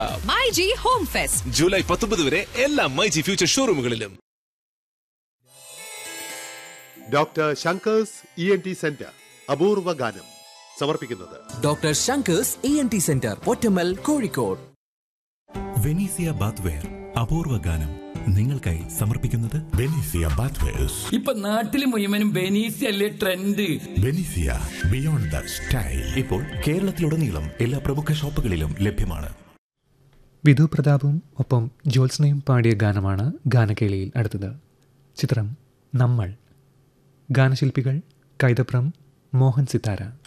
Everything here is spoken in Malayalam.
my G home fest July പത്തൊമ്പത് വരെ എല്ലാ മൈജി ഫ്യൂച്ചർ ഷോറൂമുകളിലും doctor Shankar's E N T centre അപൂർവ ഗാനം സമർപ്പിക്കുന്നത് doctor Shankar's E N T centre Pottammal Kozhikode Venesia bathware അപൂർവ ഗാനം നിങ്ങൾക്കായി സമർപ്പിക്കുന്നത് ബെനീസിയ ബാത്വേഴ്സ് ഇപ്പൊ നാട്ടില് മുഴുവനും ബെനീസി അല്ലേ trend Venesia beyond the style ഇപ്പോൾ കേരളത്തിലുടനീളം എല്ലാ പ്രമുഖ ഷോപ്പുകളിലും ലഭ്യമാണ് വിധു പ്രതാപും ഒപ്പം ജ്യോത്സ്നയും പാടിയ ഗാനമാണ് ഗാനകേളിയിൽ അടുത്തത് ചിത്രം നമ്മൾ ഗാനശില്പികൾ കൈതപ്രം മോഹൻ സിത്താര